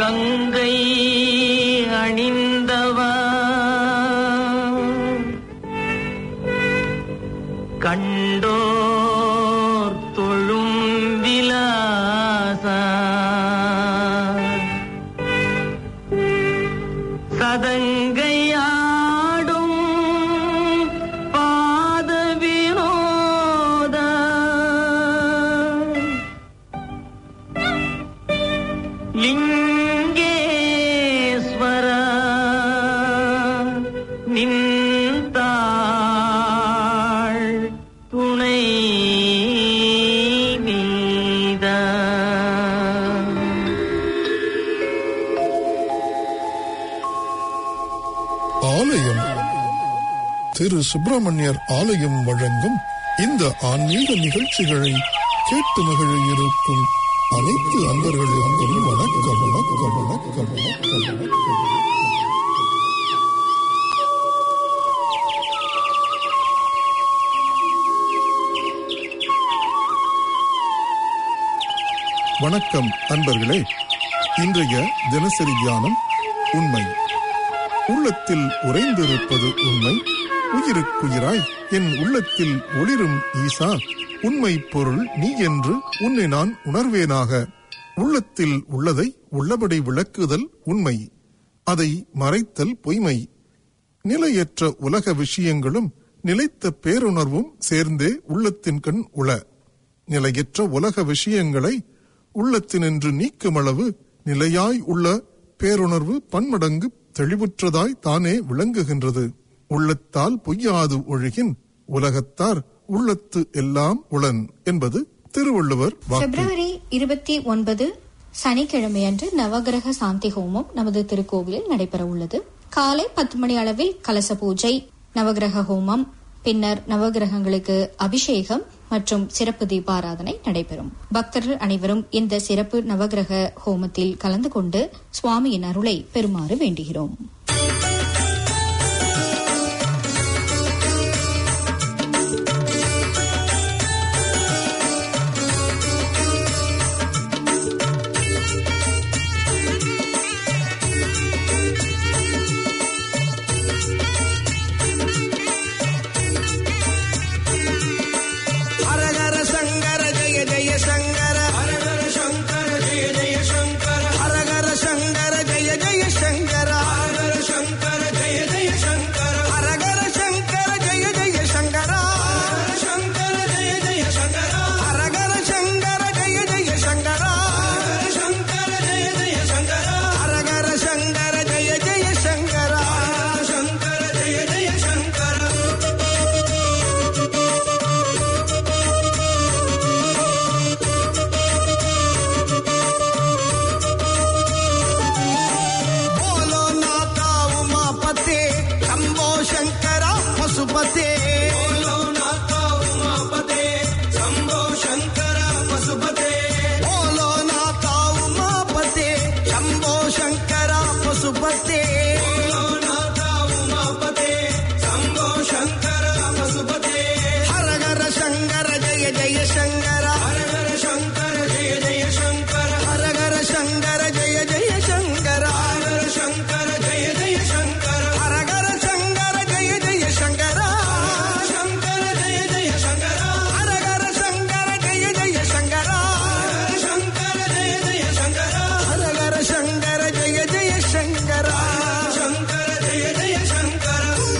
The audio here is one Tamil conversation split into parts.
கங்கை அணிந்தவா கண்டோர் தொழும் விலாசா சதங்கையாடும் பாத வினோத லிங்கேஸ்வர நின்றாள் துணை நீத ஆலயம் திரு சுப்பிரமணியர் ஆலயம் வழங்கும் இந்த ஆன்மீக நிகழ்ச்சிகளை கேட்டு மகிழ இருக்கும் அனைத்து அன்பர்களுக்கும் வணக்கம் வணக்கம் வணக்கம் வணக்கம் வணக்கம் வணக்கம் அன்பர்களே இன்றைய தினசரி தியானம் உண்மை உள்ளத்தில் உறைந்திருப்பது உண்மை உயிருக்குயிராய் என் உள்ளத்தில் ஒளிரும் ஈசா உண்மை பொருள் நீ என்று உன்னை நான் உணர்வேனாக உள்ளத்தில் உள்ளதை உள்ளபடி விளக்குதல் உண்மை அதை மறைத்தல் பொய்மை நிலையற்ற உலக விஷயங்களும் நிலைத்த பேருணர்வும் சேர்ந்தே உள்ளத்தின் கண் உள நிலையற்ற உலக விஷயங்களை உள்ளத்தினின்று நீக்குமளவு நிலையாய் உள்ள பேருணர்வு பன்மடங்கு தெளிவுற்றதாய் தானே விளங்குகின்றது உள்ளத்தால் பொய்யாது ஒழுகின் உலகத்தார் உள்ளத்து எல்லாம் உளன் என்பது திருவள்ளுவர் வாக்கு பிப்ரவரி இருபத்தி ஒன்பது சனிக்கிழமையன்று நவகிரக சாந்தி ஹோமம் நமது திருக்கோவிலில் நடைபெற உள்ளது காலை பத்து மணி அளவில் கலச பூஜை நவகிரக ஹோமம் பின்னர் நவகிரகங்களுக்கு அபிஷேகம் மற்றும் சிறப்பு தீபாராதனை நடைபெறும் பக்தர்கள் அனைவரும் இந்த சிறப்பு நவகிரக ஹோமத்தில் கலந்து கொண்டு சுவாமியின் அருளை பெறுமாறு வேண்டுகிறோம் ஹரஹர சங்கர ஜெய ஜெய சங்கர ஹரஹர சங்கர ஜெய ஜெய சங்கர ஹரஹர சங்கர ஜெய ஜெய சங்கர ஹரஹர சங்கர ஜெய ஜெய சங்கர ஹரஹர சங்கர ஜெய ஜெய சங்கர ஹரஹர சங்கர ஜெய ஜெய சங்கர ஹரஹர சங்கர ஜெய ஜெய சங்கர ஹரஹர சங்கர ஜெய ஜெய சங்கர ஹரஹர சங்கர ஜெய ஜெய சங்கர ஹரஹர சங்கர ஜெய ஜெய சங்கர बोलो नाथा उमापते शंभो शंकरा पशुपते बोलो नाथा उमापते शंभो शंकरा पशुपते बोलो नाथा उमापते शंभो शंकरा पशुपते बोलो नाथा उमापते शंभो शंकरा पशुपते हर हर शंकर जय जय शंकर हर हर शंकर जय जय शंकर हर हर शंकर जय जय शंकर हर हर शंकर जय जय शंकर हर हर शंकर जय जय शंकर शंकर जय जय शंकर हर हर शंकर जय जय शंकर शंकर जय जय शंकर हर हर शंकर जय जय शंकर शंकर जय जय शंकर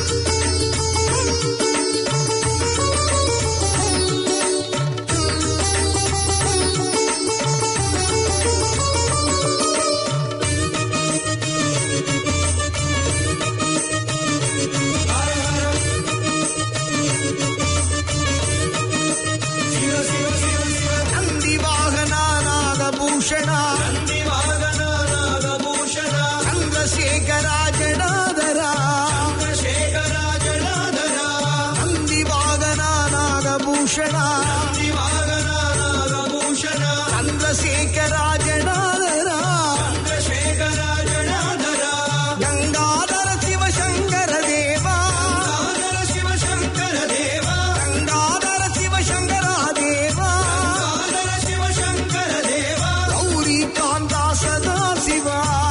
நந்திவாகனா நாகபூஷணா நந்திவாகனா நாகபூஷணா சந்திரசேகரா ஜடாதரா சந்திரசேகரா ஜடாதரா நந்திவாகனா நாகபூஷணா நந்திவாகனா நாகபூஷணா சந்திரசேகரா ஜடாதரா சந்திரசேகரா ஜடாதரா கங்காதர சிவசங்கர தேவா கங்காதர சிவசங்கர தேவா கங்காதர சிவசங்கரா தேவா கங்காதர சிவசங்கர தேவா கௌரி காந்தா சதா சிவா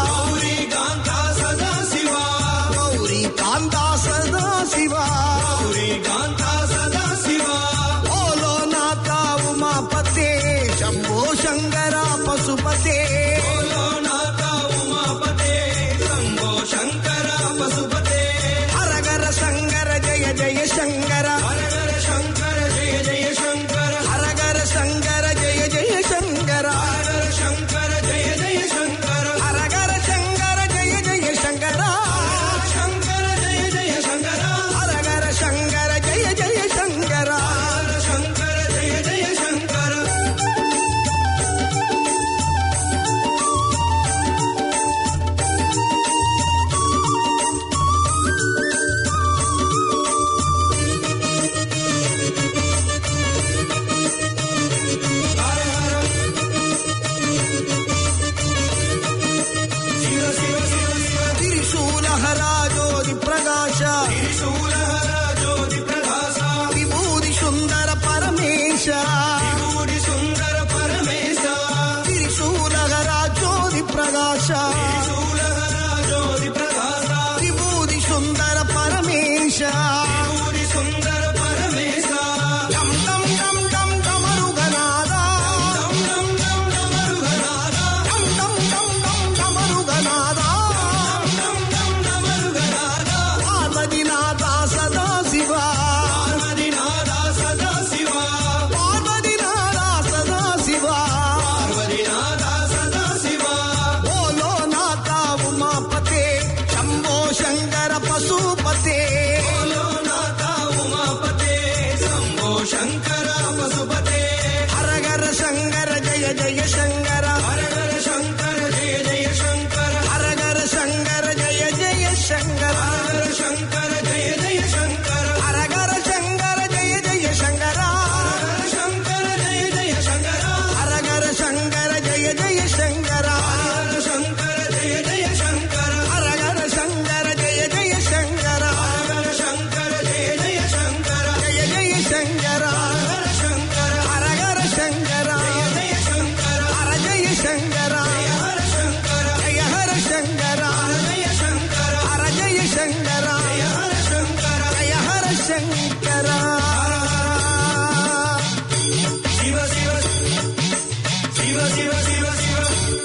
பிரகாಶ விபூதி சுந்தர பரமேಶ விபூதி சுந்தர பரமேಶ திரிசூலகரா ஜோதி பிரகாಶ ஜோதி பிரகாಶ விபூதி சுந்தர பரமேಶ விபூதி சுந்தர பரமேಶ டம் டம் டம் டம் டமருகநாதா டம் டம் டம் டமருகநாதா டம் டம் டம் டம் டமருகநாதா டம் டம் டமருகநாதா பார்வதிநாதா சதா சிவா பார்வதிநாதா சதா சிவா பார்வதிநாதா சதா சிவா பார்வதிநாதா சதா சிவா போலோ நாதா உமாபதே சம்போ சங்கர பசுபதே போலோ நாதா உமாபதே சம்போ சங்கர பசுபதே ஹரஹர சங்கர ஜய ஜய சங்கர ஹரஹர சங்கர ஜய ஜய சங்கர ஹரஹர சங்கர ஜய ஜய சங்கர ஹரஹர சங்கர ஜய ஜய சங்கர ஹரஹர சங்கர ஜய ஜய சங்கர ஹரஹர சங்கர ஜய ஜய சங்கர ஹரஹர சங்கர ஜய ஜய சங்கர ஹரஹர சங்கர ஜய ஜய சங்கர ஹரஹர சங்கர ஜய ஜய சங்கர ஹரஹர சங்கர ஜய ஜய சங்கர ஜய ஜய சங்கர ஹரஹர சங்கர ஹரஹர சங்கர ஜய ஜய சங்கர ஹர ஜய சங்கர ஹர சங்கர ஜய ஹர சங்கர ஜய சங்கர ஹர ஜய சங்கர ஜய ஹர சங்கர ஜய ஹர சங்கர சிவ சிவ சிவ சிவ சிவ சிவ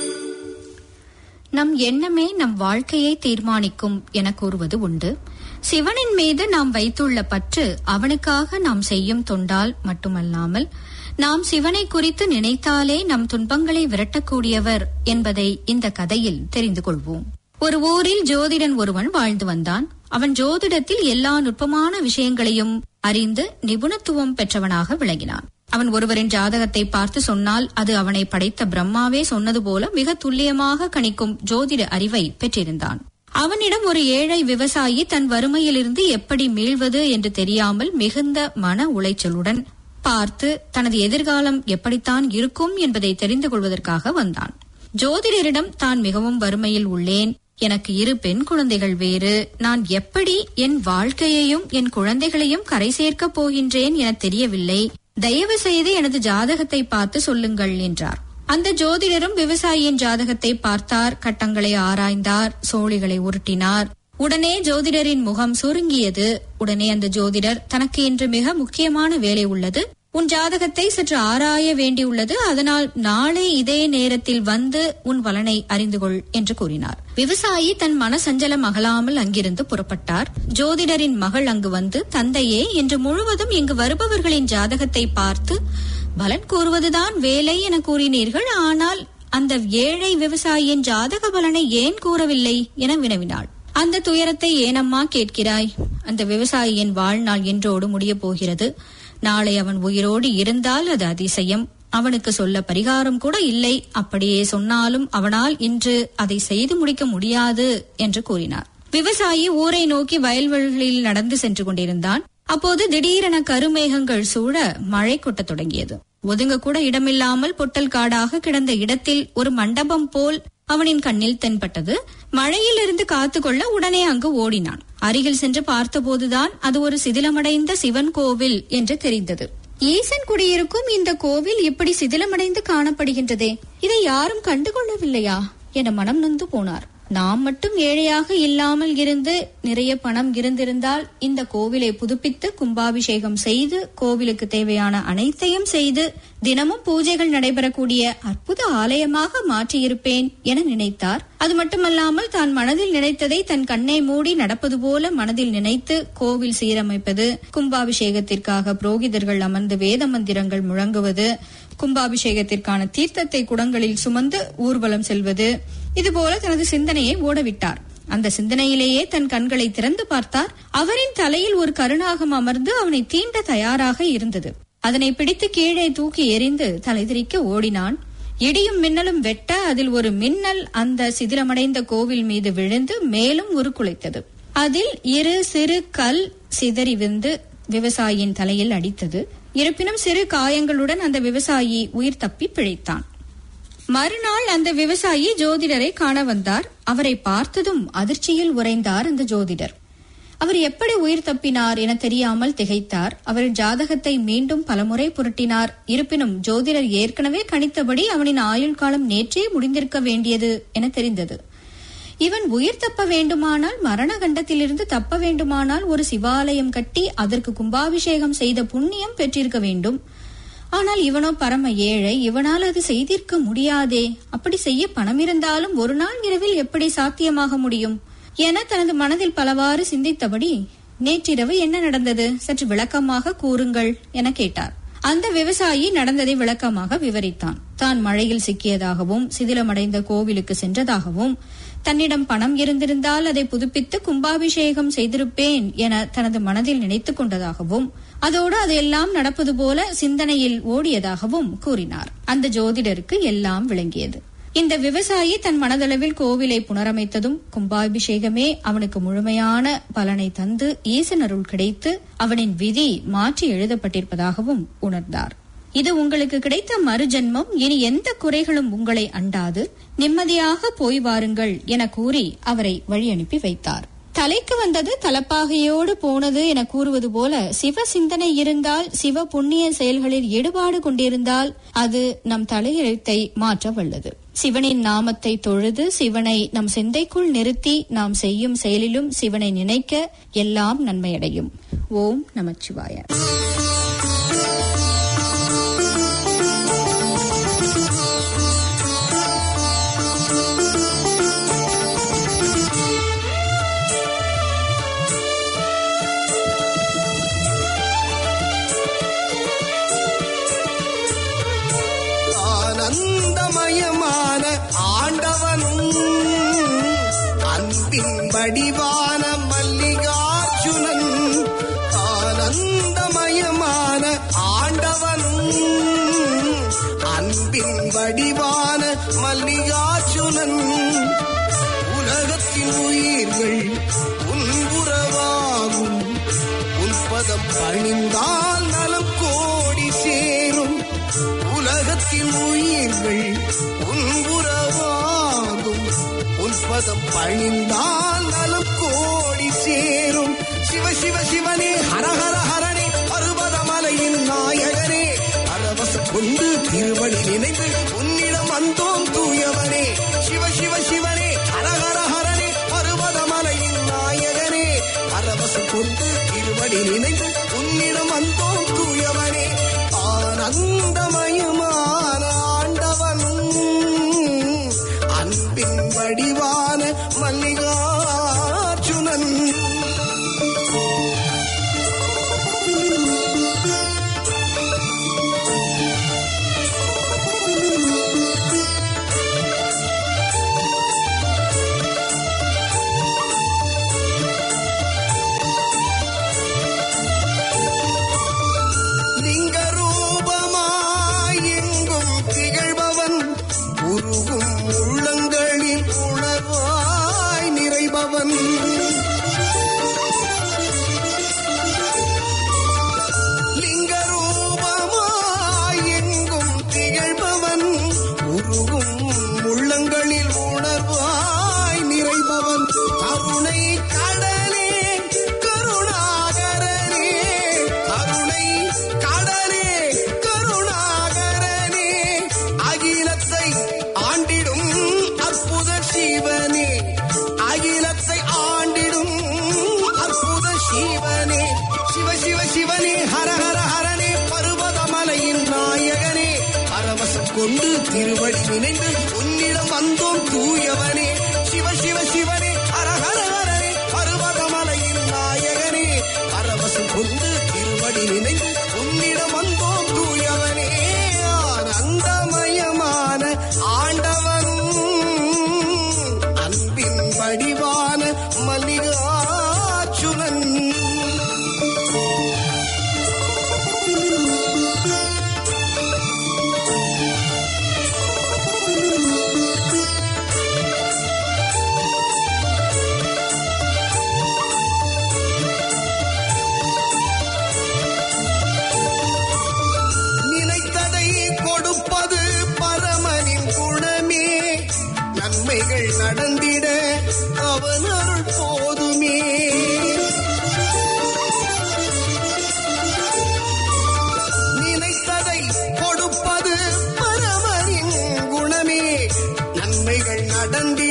நம் எண்ணமே நம் வாழ்க்கையை தீர்மானிக்கும் என கூறுவது உண்டு சிவனின் மீது நாம் வைத்துள்ள பற்று அவனுக்காக நாம் செய்யும் தொண்டால் மட்டுமல்லாமல் நாம் சிவனை குறித்து நினைத்தாலே நம் துன்பங்களை விரட்டக்கூடியவர் என்பதை இந்த கதையில் தெரிந்து கொள்வோம் ஒரு ஊரில் ஜோதிடன் ஒருவன் வாழ்ந்து வந்தான் அவன் ஜோதிடத்தில் எல்லா நுட்பமான விஷயங்களையும் அறிந்து நிபுணத்துவம் பெற்றவனாக விளங்கினான் அவன் ஒருவரின் ஜாதகத்தை பார்த்து சொன்னால் அது அவனை படைத்த பிரம்மாவே சொன்னது போல மிக துல்லியமாக கணிக்கும் ஜோதிட அறிவை பெற்றிருந்தான் அவனிடம் ஒரு ஏழை விவசாயி தன் வறுமையிலிருந்து எப்படி மீள்வது என்று தெரியாமல் மிகுந்த மன உளைச்சலுடன் பார்த்து தனது எதிர்காலம் எப்படித்தான் இருக்கும் என்பதை தெரிந்து கொள்வதற்காக வந்தான் ஜோதிடரிடம் தான் மிகவும் வறுமையில் உள்ளேன் எனக்கு இரு பெண் குழந்தைகள் வேறு நான் எப்படி என் வாழ்க்கையையும் என் குழந்தைகளையும் கரை சேர்க்கப் போகின்றேன் என தெரியவில்லை தயவு செய்து எனது ஜாதகத்தை பார்த்து சொல்லுங்கள் என்றார் அந்த ஜோதிடரும் விவசாயியின் ஜாதகத்தை பார்த்தார் கட்டங்களை ஆராய்ந்தார் சோழிகளை உருட்டினார் உடனே ஜோதிடரின் முகம் சுருங்கியது உடனே அந்த ஜோதிடர் தனக்கு இன்று மிக முக்கியமான வேலை உள்ளது உன் ஜாதகத்தை சற்று ஆராய வேண்டியுள்ளது அதனால் நாளை இதே நேரத்தில் வந்து உன் பலனை அறிந்து கொள் என்று கூறினார் விவசாயி தன் மன சஞ்சலம் அகலாமல் அங்கிருந்து புறப்பட்டார் ஜோதிடரின் மகள் அங்கு வந்து தந்தையே இன்று முழுவதும் இங்கு வருபவர்களின் ஜாதகத்தை பார்த்து பலன் கூறுவதுதான் வேலை என கூறினீர்கள் ஆனால் அந்த ஏழை விவசாயியின் ஜாதக பலனை ஏன் கூறவில்லை என வினவினாள் அந்த துயரத்தை ஏனம்மா கேட்கிறாய் அந்த விவசாயியின் வாழ்நாள் என்றோடு முடியப் போகிறது நாளை அவன் உயிரோடு இருந்தால் அது அதிசயம் அவனுக்கு சொல்ல பரிகாரம் கூட இல்லை அப்படியே சொன்னாலும் அவனால் இன்று அதை செய்து முடிக்க முடியாது என்று கூறினார் விவசாயி ஊரை நோக்கி வயல்வெளிகளில் நடந்து சென்று கொண்டிருந்தான் அப்போது திடீரென கருமேகங்கள் சூழ மழை கொட்டத் தொடங்கியது ஒதுங்க கூட இடமில்லாமல் பொட்டல் காடாக கிடந்த இடத்தில் ஒரு மண்டபம் போல் அவனின் கண்ணில் தென்பட்டது மழையிலிருந்து காத்துக்கொள்ள உடனே அங்கு ஓடினான் அருகில் சென்று பார்த்தபோதுதான் அது ஒரு சிதிலமடைந்த சிவன் கோவில் என்று தெரிந்தது ஈசன் குடியிருக்கும் இந்த கோவில் இப்படி சிதிலமடைந்து காணப்படுகின்றதே இதை யாரும் கண்டுகொள்ளவில்லையா என மனம் நொந்து போனார் நாம் மட்டும் ஏழையாக இல்லாமல் இருந்து நிறைய பணம் இருந்திருந்தால் இந்த கோவிலை புதுப்பித்து கும்பாபிஷேகம் செய்து கோவிலுக்கு தேவையான அனைத்தையும் செய்து தினமும் பூஜைகள் நடைபெறக்கூடிய அற்புத ஆலயமாக மாற்றியிருப்பேன் என நினைத்தார் அது மட்டுமல்லாமல் தான் மனதில் நினைத்ததை தன் கண்ணை மூடி நடப்பது போல மனதில் நினைத்து கோவில் சீரமைப்பது கும்பாபிஷேகத்திற்காக புரோகிதர்கள் அமர்ந்து வேத மந்திரங்கள் முழங்குவது கும்பாபிஷேகத்திற்கான தீர்த்தத்தை குடங்களில் சுமந்து ஊர்வலம் செல்வது இதுபோல தனது சிந்தனையை ஓடவிட்டார் அந்த சிந்தனையிலேயே தன் கண்களை திறந்து பார்த்தார் அவரின் தலையில் ஒரு கருணாகம் அமர்ந்து அவனை தீண்ட தயாராக இருந்தது அதனை பிடித்து கீழே தூக்கி எறிந்து தலைதிரிக்க ஓடினான் இடியும் மின்னலும் வெட்ட அதில் ஒரு மின்னல் அந்த சிதிலமடைந்த கோவில் மீது விழுந்து மேலும் உருக்குலைத்தது அதில் இரு சிறு கல் சிதறி விழுந்து விவசாயியின் தலையில் அடித்தது இருப்பினும் சிறு காயங்களுடன் அந்த விவசாயி உயிர் தப்பி பிழைத்தான் மறுநாள் அந்த விவசாயி ஜோதிடரை காண வந்தார் அவரை பார்த்ததும் அதிர்ச்சியில் உறைந்தார் அந்த ஜோதிடர் அவர் எப்படி உயிர் தப்பினார் என தெரியாமல் திகைத்தார் அவர் ஜாதகத்தை மீண்டும் பலமுறை புரட்டினார் இருப்பினும் ஜோதிடர் ஏற்கனவே கணித்தபடி அவனின் ஆயுள் காலம் நேற்றே முடிந்திருக்க வேண்டியது என தெரிந்தது இவன் உயிர் தப்ப வேண்டுமானால் மரண கண்டத்திலிருந்து தப்ப வேண்டுமானால் ஒரு சிவாலயம் கட்டி அதற்கு கும்பாபிஷேகம் செய்த புண்ணியம் பெற்றிருக்க வேண்டும் ஆனால் இவனோ பரம ஏழை இவனால் அது செய்திருக்க முடியாதே அப்படி செய்ய பணம் இருந்தாலும் ஒரு நாள் இரவில் எப்படி சாத்தியமாக முடியும் என தனது மனதில் பலவாறு சிந்தித்தபடி நேற்றிரவு என்ன நடந்தது சற்று விளக்கமாக கூறுங்கள் என கேட்டார் அந்த விவசாயி நடந்ததை விளக்கமாக விவரித்தான் தான் மழையில் சிக்கியதாகவும் சிதிலமடைந்த கோவிலுக்கு சென்றதாகவும் தன்னிடம் பணம் இருந்திருந்தால் அதை புதுப்பித்து கும்பாபிஷேகம் செய்திருப்பேன் என தனது மனதில் நினைத்துக் கொண்டதாகவும் அதோடு அதெல்லாம் நடப்பது போல சிந்தனையில் ஓடியதாகவும் கூறினார் அந்த ஜோதிடருக்கு எல்லாம் விளங்கியது இந்த விவசாயி தன் மனதளவில் கோவிலை புனரமைத்ததும் கும்பாபிஷேகமே அவனுக்கு முழுமையான பலனை தந்து ஈசனருள் கிடைத்து அவனின் விதி மாற்றி எழுதப்பட்டிருப்பதாகவும் உணர்ந்தார் இது உங்களுக்கு கிடைத்த மறுஜன்மம் இனி எந்த குறைகளும் உங்களை அண்டாது நிம்மதியாக போய் வாருங்கள் என கூறி அவரை வழி அனுப்பி வைத்தார் தலைக்கு வந்தது தலப்பாகையோடு போனது என கூறுவது போல சிவ சிந்தனை இருந்தால் சிவ புண்ணிய செயல்களில் ஈடுபாடு கொண்டிருந்தால் அது நம் தலையெழுத்தை மாற்ற வல்லது சிவனின் நாமத்தை தொழுது சிவனை நம் சிந்தைக்குள் நிறுத்தி நாம் செய்யும் செயலிலும் சிவனை நினைக்க எல்லாம் நன்மையடையும் ஓம் நமச்சிவாய ஆனந்தமயமான ஆண்டவனும் அன்பின் வடிவான மல்லிகார்ஜுனன் ஆனந்தமயமான ஆண்டவனும் அன்பின் வடிவான மல்லிகார்ஜுனன் உலகத்தின் உயிர்கள் உன்புறவாகும் உன்பதம் பணிந்தால் நலம் கோடி சேரும் உலகத்தின் உயிர்கள் உன்புறவாகும் உன்பதம் பணிந்தால் நலம் கோடி சேரும் சிவ சிவ சிவனே ஹர ஹர ஹரணே பருவதமலையின் நாயகனே பரவச கொண்டு திருவடி நினைந்து உன்னிடம் வந்தோம் தூயவனே சிவ சிவ சிவனே ஹர ஹர ஹரணே பருவதமலையின் நாயகனே பரவசம் கொண்டு திருவடி நினைந்து உன்னிடம் வந்தோம் தூயவனே ஆனந்தமயமான ஆண்டவனும் அன்பின் வடிவான மல்லிகார்ஜுனன் லிங்க ரூபமாய் எங்கும் திகழ்பவன் உருகும் உள்ளங்களில் உணர்வாய் நிறைபவன் லிங்க ரூபமாய் எங்கும் திகழ்பவன் உருகும் உள்ளங்களில் உணர்வாய் நிறைபவன் கருணை கடலே கருணாகரனே கருணை கடலே கருணாகரனே அகிலத்தை ஆண்டிடும் அற்புத சிவனே அகிலத்தை ஆண்டிடும் அற்புத சிவனே சிவ சிவ சிவனே ஹர ஹர ஹரனே பருவதமலையின் நாயகனே பரவசம் கொண்டு திருவடி நினைந்து உன்னிடம் வந்தோம் தூயவனே சிவ சிவ சிவனே ஹர ஹர ஹரனே பருவதமலையின் நாயகனே பரவசம் கொண்டு திருவடி நினைந்து உன்னிடம் வந்தோம் தூயவனே ஆனந்தமயமான ஆண்டவனும் அன்பின் வடிவான மல்லிகாச்சுனன் நினைத்ததை கொடுப்பது பரமனின் குணமே நன்மைகள் நடந்திட அவன் அருள் போதுமே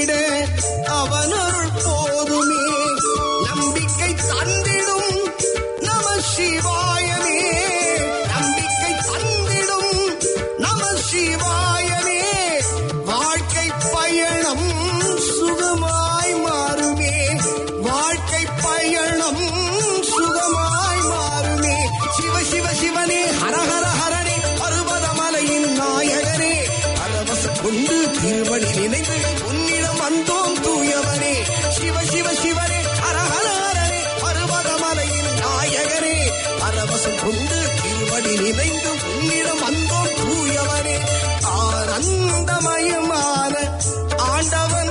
வாழ்ந்திட அவனருள் போதுமே நம்பிக்கை தந்திடும் நம சிவாயமே நம்பிக்கை தந்திடும் நம சிவாயமே வாழ்க்கை பயணம் சுகமாய் மாறுமே வாழ்க்கை பயணம் சுகமாய் மாறுமே சிவ சிவ சிவனே ஹர ஹர ஹரணே பருவதமலையின் நாயகனே பரவச கொண்டு திருவடி நினைந்து உன்னிடம் வந்தோம் தூயவனே சிவ சிவ சிவனே ஹர ஹர ஹரணே பருவதமலையின் நாயகனே பரவசம் கொண்டு திருவடி நினைந்து உன்னிடம் வந்தோம் தூயவனே ஆனந்தமயமான ஆண்டவன்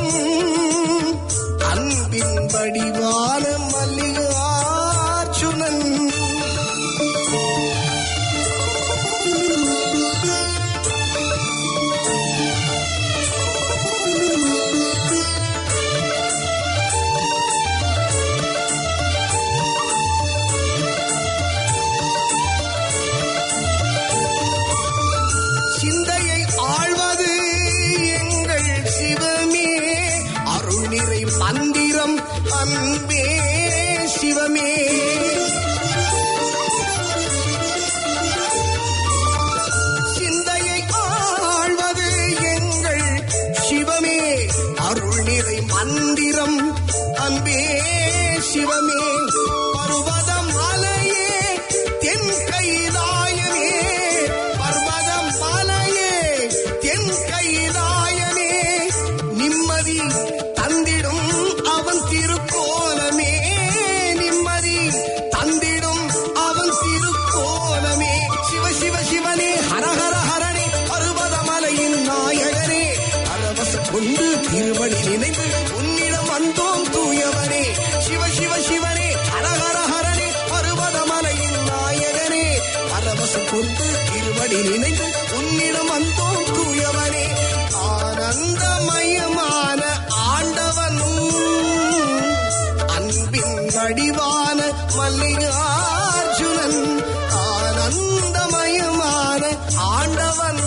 அன்பின் வடிவான மல்லிகார்ஜுனன் சிந்தையை ஆழ்வது எங்கள் சிவமே அருள் நிறை மந்திரம் அன்பே சிவமே சிந்தையை ஆழ்வது எங்கள் சிவமே அருள் நிறை மந்திரம் அன்பே சிவமே பர்வதம் மலையே தென் கைலாயமே பர்வதம் மலையே தென் கைலாயமே நிம்மதி தந்திடும் அவன் திருக்கோலமே நிம்மதி தந்திடும் அவன் திருக்கோலமே சிவ சிவ சிவனே ஹர ஹர ஹரணே பருவதமலையின் நாயகனே பரவச கொண்டு திருவடி நினைந்து உன்னிடம் வந்தோம் தூயவனே சிவ சிவ சிவனே ஹர ஹர ஹரணே பருவதமலையின் நாயகனே பரவச கொண்டு திருவடி நினைந்து உன்னிடம் வந்தோம் தூயவனே ஆனந்தமயமான ஆண்டவனும் அன்பின் வடிவான மல்லிகார்ஜுனன் ஆனந்தமயமான ஆண்டவன்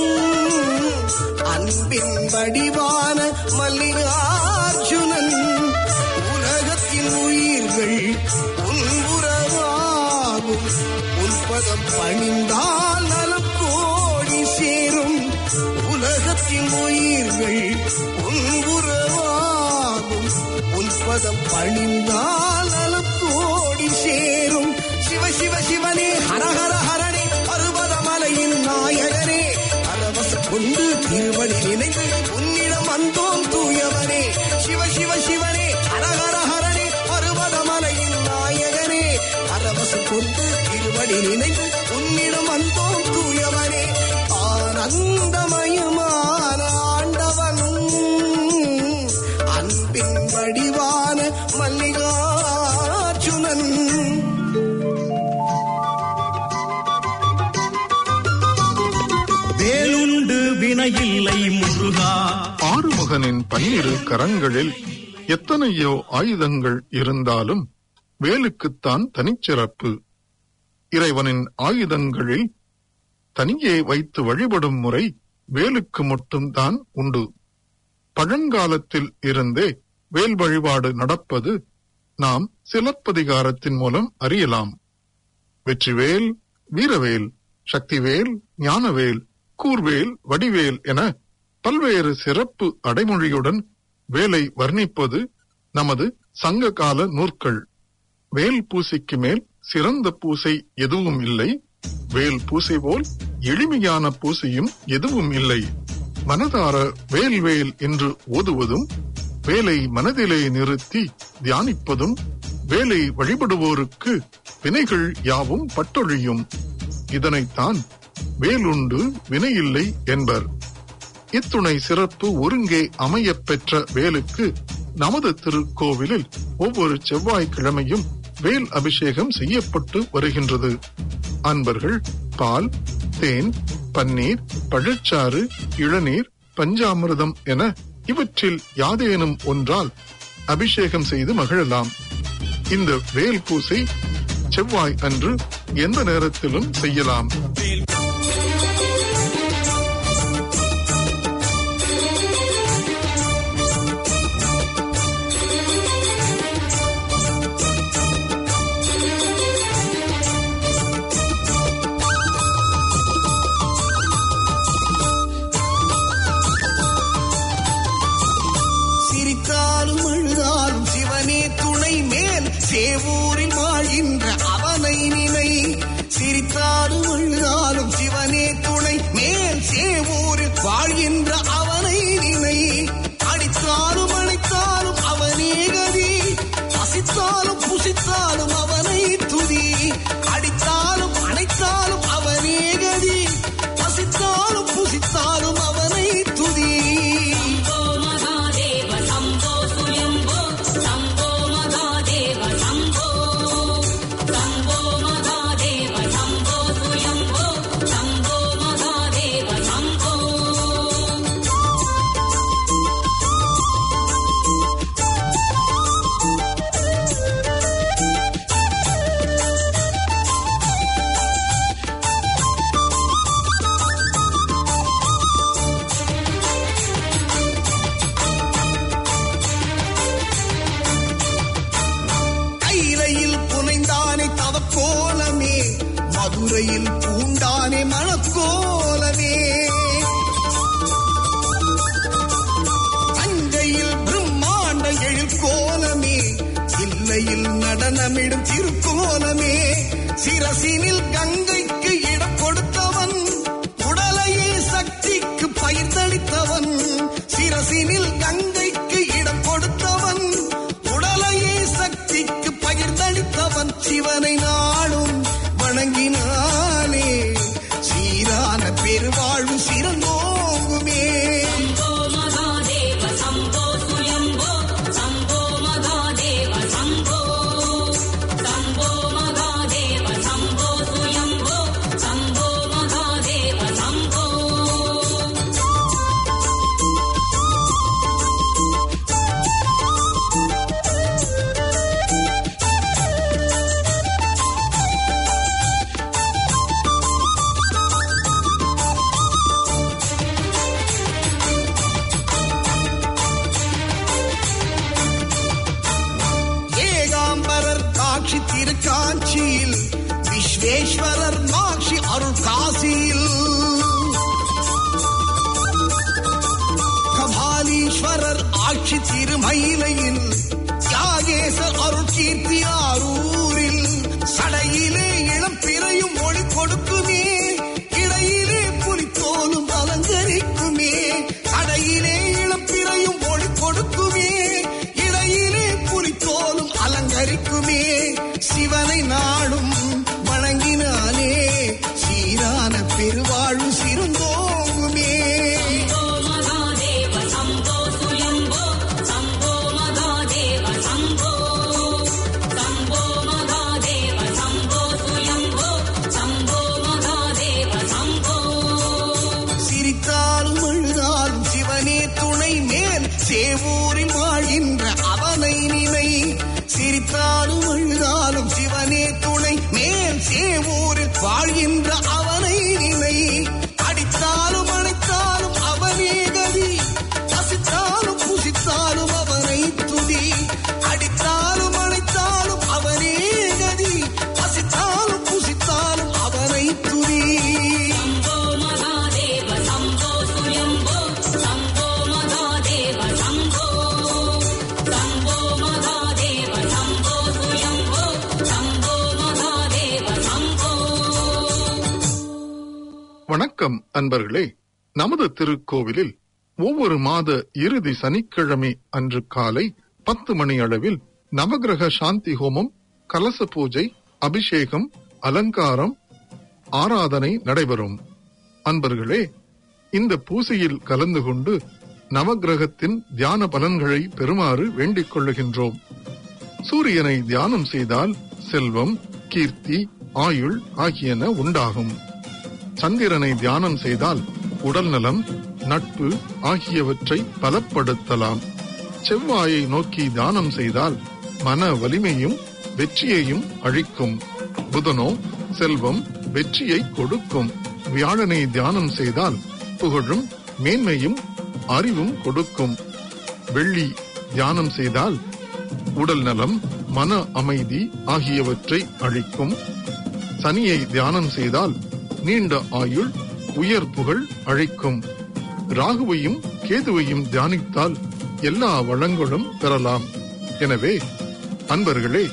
அன்பின் வடிவான மல்லிகார்ஜுனன் உலகத்தின் உயிர்கள் உன்புறவாகும் உன்பதம் பணிந்தால் நலம் கோடி சேரும் உலகத்தின் உயிர்கள் உன்புறவாகும் உன்பதம் பணிந்தால் நலம் கோடி சேரும் சிவ சிவ சிவனே ஹர ஹர ஹரணே பருவதமலையின் நாயகனே பரவச கொண்டு திருவடி நினைந்து உன்னிடம் வந்தோம் தூயவனே சிவ சிவ சிவனே ஹர ஹர ஹரணே பருவதமலையின் நாயகனே பரவச கொண்டு திருவடி நினைந்து உன்னிடம் வந்தோம் தூயவனே ஆனந்தமயமான ஆண்டவனும் அன்பின் வடிவான மல்லிகார்ஜுனன் வேலுண்டு வினையில்லை முருகா ஆறுமுகனின் பன்னிரு கரங்களில் எத்தனையோ ஆயுதங்கள் இருந்தாலும் வேலுக்குத்தான் தனிச்சிறப்பு இறைவனின் ஆயுதங்களில் தனியே வைத்து வழிபடும் முறை வேலுக்கு மட்டும்தான் உண்டு பழங்காலத்தில் இருந்தே வேல் வழிபாடு நடப்பது நாம் சிலப்பதிகாரத்தின் மூலம் அறியலாம் வெற்றிவேல் வீரவேல் சக்திவேல் ஞானவேல் கூர்வேல் வடிவேல் என பல்வேறு சிறப்பு அடைமொழியுடன் வேலை வர்ணிப்பது நமது சங்ககால நூற்கள் வேல் பூசைக்கு மேல் சிறந்த பூசை எதுவும் இல்லை வேல் பூசை போல் எளிமையான பூசையும் எதுவும் இல்லை மனதார வேல் வேல் என்று ஓதுவதும் வேலை மனதிலே நிறுத்தி தியானிப்பதும் வேலை வழிபடுவோருக்கு வினைகள் யாவும் பட்டொழியும் இதனைத்தான் வேலுண்டு வினையில்லை என்பர் இத்துணை சிறப்பு ஒருங்கே அமையப் பெற்ற வேலுக்கு நமது திருக்கோவிலில் ஒவ்வொரு செவ்வாய்க்கிழமையும் வேல் அபிஷேகம் செய்யப்பட்டு வருகின்றது அன்பர்கள் பால் தேன் பன்னீர் பழச்சாறு இளநீர் பஞ்சாமிர்தம் என இவற்றில் யாதேனும் ஒன்றால் அபிஷேகம் செய்து மகிழலாம் இந்த வேல் பூசை செவ்வாய் அன்று எந்த நேரத்திலும் செய்யலாம் வாழ்கின்ற அவனை நினை சிரித்தாலும் அழுதாலும் சிவனே துணை மேல் சேவூரில் வாழ்கின்ற அவனை நினை அடித்தாலும் அணைத்தாலும் அவனே கதி பசித்தாலும் புசித்தாலும் அவனை துதி அடித்தாலும் அணைத்தாலும் அவனே கதி பசித்தாலும் புசித்தாலும் அவனை துதி கைலையில் புனைந்தானே தவக்கோலமே மதுரையில் பூண்டானே மணக்கோலமே தஞ்சையில் பிரம்மாண்ட எழுக்கோலமே இல்லையில் நடனமிடும் திருக்கோலமே சிரசினில் கங்கைக்கு இடம் கொடுத்தவன் உடலையே சக்திக்கு பயிர்ந்தளித்தவன் சிரசினில் கங்கைக்கு இடம் கொடுத்தவன் உடலையே சக்திக்கு பகிர்ந்தளித்தவன் சிவனை நாளும் வணங்கினானே சீரான பெருவாழ்வு சிறந்தோங்குமே ஏகாம்பரர் காட்சி திருக்காட்சியில் விஸ்வேஸ்வரர் மாட்சி அருள் காசியில் கபாலீஸ்வரர் ஆட்சி திருமயிலையில் தியாகேசர் அருள் கீர்த்தி ஆரூரில் சடையிலே இளம் பிறையும் ஒளி கொடுக்குமே இடையிலே புலித்தோலும் அலங்கரிக்குமே சடையிலே இளம் பிறையும் ஒளி கொடுக்குமே இடையிலே புலித்தோலும் அலங்கரிக்குமே சிவனை நாடும் வணங்கினானே சீரான பெருவாழ்வு சிறந்தோங்குமே சிரித்தாலும் அழுதாலும் சிவனே துணை மேல் சேவூரில் வாழ்கின்ற அவனை நினை சிரித்தாலும் அழுதாலும் சிவனே துணை மேல் சேவூரில் வாழ்கின்ற அவனை நினை அடித்தாலும் அணைத்தாலும் அவனே கதி பசித்தாலும் புசித்தாலும் அவனை துதி அடித்தாலும் அணைத்தாலும் அவனே கதி பசித்தாலும் புசித்தாலும் அவனை துதி வணக்கம் அன்பர்களே நமது திருக்கோவிலில் ஒவ்வொரு மாத இறுதி சனிக்கிழமை அன்று காலை பத்து மணி அளவில் நவகிரக சாந்தி ஹோமம் கலச பூஜை அபிஷேகம் அலங்காரம் ஆராதனை நடைபெறும் அன்பர்களே இந்த பூசையில் கலந்து கொண்டு நவகிரகத்தின் தியான பலன்களை பெறுமாறு வேண்டிக் கொள்ளுகின்றோம் சூரியனை தியானம் செய்தால் செல்வம் கீர்த்தி ஆயுள் ஆகியன உண்டாகும் சந்திரனை தியானம் செய்தால் உடல் நலம் நட்பு ஆகியவற்றை பலப்படுத்தலாம் செவ்வாயை நோக்கி தியானம் செய்தால் மன வலிமையும் வெற்றியையும் அழிக்கும் புதனோ செல்வம் வெற்றியை கொடுக்கும் வியாழனை தியானம் செய்தால் புகழும் மேன்மையும் அறிவும் கொடுக்கும் வெள்ளி தியானம் செய்தால் உடல் நலம் மன அமைதி ஆகியவற்றை அளிக்கும் சனியை தியானம் செய்தால் நீண்ட ஆயுள் உயர் புகழ் அழைக்கும் ராகுவையும் கேதுவையும் தியானித்தால் எல்லா வளங்களும் பெறலாம் எனவே அன்பர்களே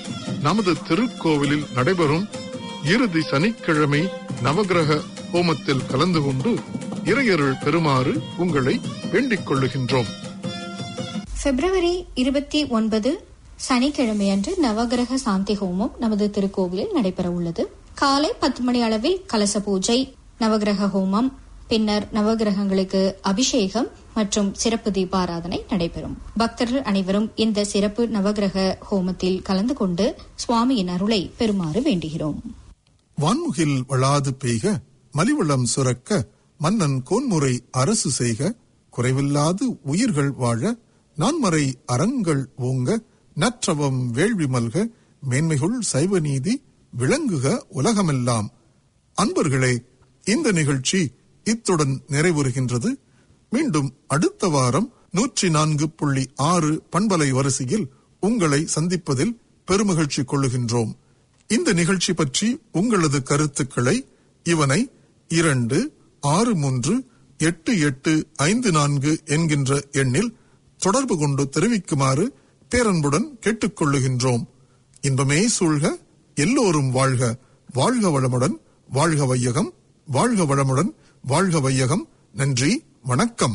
நமது திருக்கோவிலில் நடைபெறும் இறுதி சனிக்கிழமை நவகிரக ஹோமத்தில் கலந்து கொண்டு இறையருள் பெறுமாறு உங்களை வேண்டிக் கொள்ளுகின்றோம் பிப்ரவரி இருபத்தி ஒன்பது சனிக்கிழமையன்று நவகிரக சாந்தி ஹோமம் நமது திருக்கோவிலில் நடைபெற உள்ளது காலை பத்து மணி அளவில் கலச பூஜை நவகிரக ஹோமம் பின்னர் நவகிரகங்களுக்கு அபிஷேகம் மற்றும் சிறப்பு தீபாராதனை நடைபெறும் பக்தர்கள் அனைவரும் இந்த சிறப்பு நவகிரக ஹோமத்தில் கலந்து கொண்டு சுவாமியின் அருளை பெறுமாறு வேண்டுகிறோம் வான்முகில் வளாது பெய்க மலிவளம் சுரக்க மன்னன் கோன்முறை அரசு செய்க குறைவில்லாது உயிர்கள் வாழ நான்மறை அறங்கள் ஓங்க நற்றவம் வேள்வி மல்க மேன்மைகுள் சைவ நீதி விளங்குக உலகமெல்லாம் அன்பர்களே இந்த நிகழ்ச்சி இத்துடன் நிறைவுறுகின்றது மீண்டும் அடுத்த வாரம் நூற்றி நான்கு புள்ளி ஆறு பண்பலை வரிசையில் உங்களை சந்திப்பதில் பெருமகிழ்ச்சி கொள்ளுகின்றோம் இந்த நிகழ்ச்சி பற்றி உங்களது கருத்துக்களை இவனை இரண்டு ஆறு மூன்று எட்டு எட்டு ஐந்து நான்கு என்கின்ற எண்ணில் தொடர்பு கொண்டு தெரிவிக்குமாறு பேரன்புடன் கேட்டுக்கொள்ளுகின்றோம் இன்பமே சூழ்க எல்லோரும் வாழ்க வாழ்க வளமுடன் வாழ்க வையகம் வாழ்க வளமுடன் வாழ்க வையகம் நன்றி வணக்கம்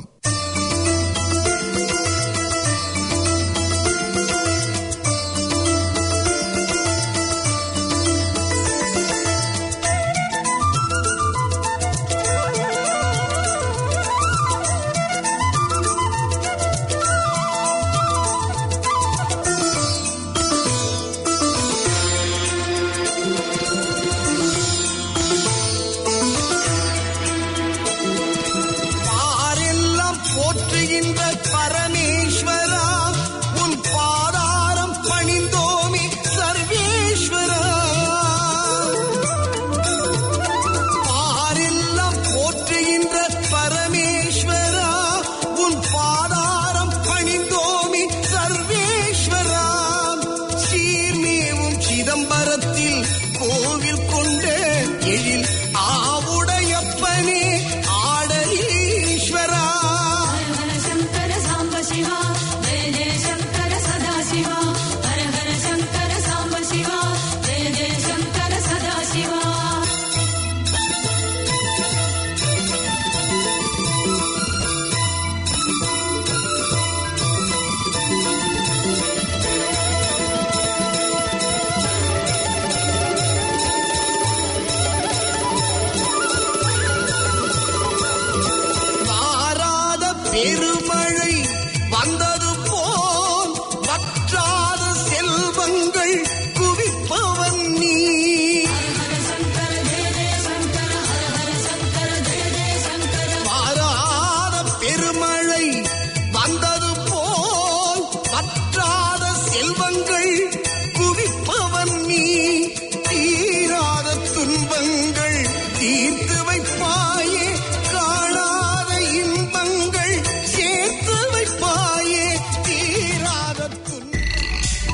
பாரெல்லாம் போற்றுகின்ற பரமேஸ்வரா உன் பாதாரம் பணிந்தோமி சர்வேஸ்வரா பாரெல்லாம் போற்றுகின்ற பரமேஸ்வரா உன் பாதாரம் பணிந்தோமி சர்வேஸ்வரா சீர்மேவும் சிதம்பரத்தில் கோவில் கொண்ட எழில் ஆவுடையப்பனே ஆடலீஸ்வரா ஹர சங்கர சாம்ப சிவா ஜெய ஜெய சங்கர சதா சிவா ஹர ஹர சங்கர சாம்ப சிவா ஜெய ஜெய சங்கர சதா சிவா வாராத பெருமழை வந்தது போல் வற்றாத செல்வங்கள்